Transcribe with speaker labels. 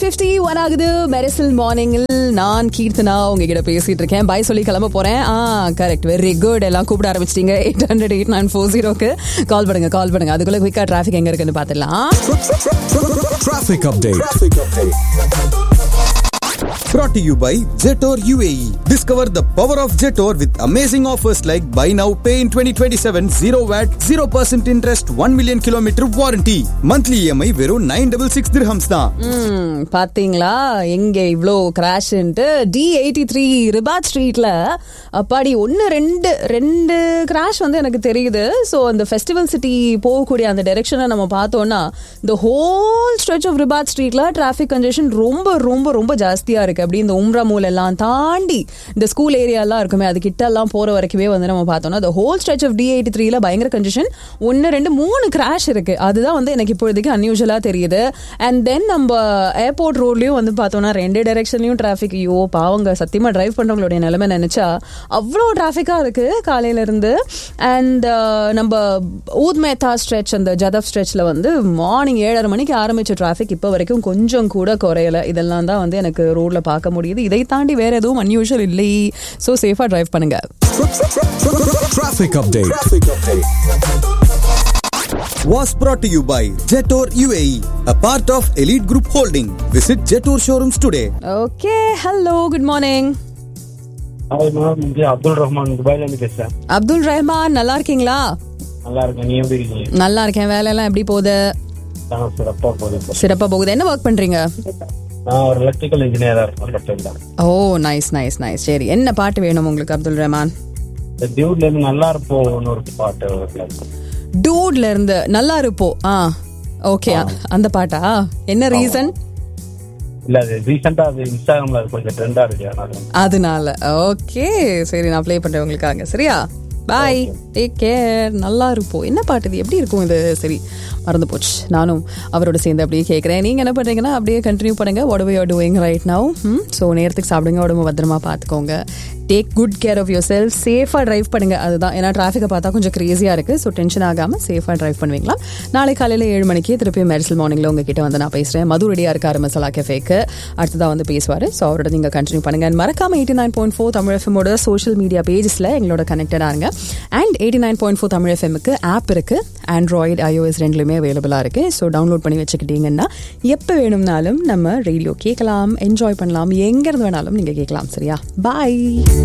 Speaker 1: Fifty one ஆகுது மெரிசல் மார்னிங்கில் நான் கீர்த்தனா உங்ககிட்ட பேசிட்டு இருக்கேன் பாய் சொல்லி கிளம்ப போறேன் ஆ கரெக்ட் வெரி குட் எல்லாம் கூப்பிட ஆரம்பிச்சிட்டீங்க eight hundred eight nine four ஜீரோக்கு கால் பண்ணுங்க கால் பண்ணுங்க அதுக்குள்ள குயிக்கா டிராஃபிக் எங்க இருக்குன்னு பார்த்துடலாம்
Speaker 2: Traffic update.
Speaker 3: Brought to you by Jetor UAE. Discover the power of Jetor with amazing offers like buy now, pay in 2027, 0 VAT, 0% interest, 1 million kilometer warranty. Monthly EMI வெறும் 966 dirhams தான்.
Speaker 1: ம், பாத்தீங்களா எங்க இவ்ளோ கிராஷ்ன்ட்டு டி எயிட்டி த்ரீ ரிபாத் ஸ்ட்ரீட்ல அப்பாடி ஒன்று ரெண்டு ரெண்டு கிராஷ் வந்து எனக்கு தெரியுது ஸோ அந்த ஃபெஸ்டிவல் சிட்டி போகக்கூடிய அந்த டைரெக்ஷனை நம்ம பார்த்தோம்னா இந்த ஹோல் ஸ்ட்ரெச் ஆஃப் ரிபாத் ஸ்ட்ரீட்ல டிராஃபிக் கன்ஜெஷன் ரொம்ப ரொம்ப ரொம்ப ஜாஸ்தியா இருக்கு அப்படி இந்த உம்ரா மூல் எல்லாம் தாண்டி இந்த ஸ்கூல் ஏரியாலாம் இருக்குமே அது கிட்ட எல்லாம் போற வரைக்குமே வந்து நம்ம பார்த்தோம்னா the whole stretch of D eighty த்ரீல பயங்கர கன்ஜெஷன் ஒன்று ரெண்டு மூணு கிராஷ் இருக்கு அதுதான் வந்து எனக்கு இப்போதைக்கு அன்யூஷுவலா தெரியுது அண்ட் தென் நம்ம ஏர்போர்ட் ரோட்லயும் வந்து பார்த்தோம்னா ரெண்டு டைரக்ஷன்லயும் டிராஃபிக் ஐயோ பாவங்க சத்தியமா டிரைவ் பண்றவங்களுடைய நிலைமை நினைச்சா அவ்வளோ டிராஃபிக்கா இருக்கு காலையில இருந்து அண்ட் நம்ம ஊத் மேத்தா ஸ்ட்ரெச் அந்த ஜதப் ஸ்ட்ரெச்ல வந்து மார்னிங் ஏழரை மணிக்கு ஆரம்பிச்ச டிராஃபிக் இப்போ வரைக்கும் கொஞ்சம் கூட குறையல இதெல்லாம் தான் வந்து எனக்கு ரோட்ல பார்க்க முடியுது இதை தாண்டி வேற எதுவும் அன்யூஷுவல் இல்லை ஸோ சேஃபா டிரைவ் பண்ணுங்க
Speaker 2: Traffic update.
Speaker 3: Was brought to you by Jetor UAE, a part of Elite Group Holding. Visit Jetor showrooms today.
Speaker 1: Okay hello good morning
Speaker 4: hi ma'am இது அப்துல் ரஹ்மான் துபாயில இருந்து பேசுறேன்
Speaker 1: அப்துல் ரஹ்மான் நல்லா இருக்கீங்களா
Speaker 4: நல்லா இருக்கேன் நீ எப்படி இருக்கீங்க
Speaker 1: நல்லா இருக்கேன் வேலையெல்லாம் எப்படி போகுது
Speaker 4: நான் சிறப்பா போகுது இப்போ.
Speaker 1: சிறப்பா போகுது என்ன ஒர்க் பண்றீங்க
Speaker 4: நான் ஒரு எலக்ட்ரிக்கல் இன்ஜினியரா இருக்கேன் கப்பல்ல
Speaker 1: ஓ நைஸ் நைஸ் நைஸ் சரி என்ன பாட்டு வேணும் உங்களுக்கு அப்துல் ரஹ்மான்
Speaker 4: இந்த டியூட்ல இருந்து நல்லா இருப்போம்னு ஒரு பாட்டு வருதுல.
Speaker 1: டூட்ல இருந்து நல்லா இருப்போ ஆ ஓகே அந்த பாட்டா என்ன ரீசன்
Speaker 4: இல்ல அது ரீசெண்டா அது இன்ஸ்டாகிராம்ல அது கொஞ்சம் ட்ரெண்டா இருக்கு அதனால
Speaker 1: அதனால ஓகே சரி நான் ப்ளே பண்றேன் உங்களுக்காக சரியா பாய் டேக் கேர் நல்லா இருப்போம் என்ன பாட்டு இது எப்படி இருக்கும் இது சரி மறந்து போச்சு நானும் அவரோட சேர்ந்து அப்படியே கேட்குறேன் நீங்கள் என்ன பண்ணுறீங்கன்னா அப்படியே கண்டினியூ பண்ணுங்க உடம்பு you doing right now so நேரத்துக்கு சாப்பிடுங்க உடம்பு பத்திரமா பார்த்துக்கோங்க take good care of yourself சேஃபாக ட்ரைவ் பண்ணுங்க அதுதான் ஏன்னா டிராஃபிக்கை பார்த்தா கொஞ்சம் க்ரேஸியாக இருக்குது ஸோ டென்ஷன் ஆகாமல் சேஃபாக ட்ரைவ் பண்ணுவீங்களா நாளை காலையில் ஏழு மணிக்கு திருப்பி மெரிசல் மார்னிங்கில் உங்ககிட்ட வந்து நான் பேசுகிறேன் மது ரெடியாக இருக்காரு மசாலா கெஃபேக்கு அடுத்ததாக வந்து பேசுவார் ஸோ அவரோட நீங்கள் கண்டினியூ பண்ணுங்க And மறக்காம eighty nine point four Tamil எஃப்எம்மோட சோஷியல் மீடியா பேஜஸில் எங்களோட கனெக்டடாக இருங்க and eighty nine point four Tamil எஃப்எம்க்கு ஆப் இருக்குது ஆண்ட்ராய்டு iOS ரெண்டுலையுமே அவைலபிளாக இருக்குது ஸோ டவுன்லோட் பண்ணி வச்சுக்கிட்டீங்கன்னா எப்போ வேணும்னாலும் நம்ம ரேடியோ கேட்கலாம் என்ஜாய் பண்ணலாம் எங்கேருந்து வேணாலும் நீங்கள் கேட்கலாம் சரியா பாய்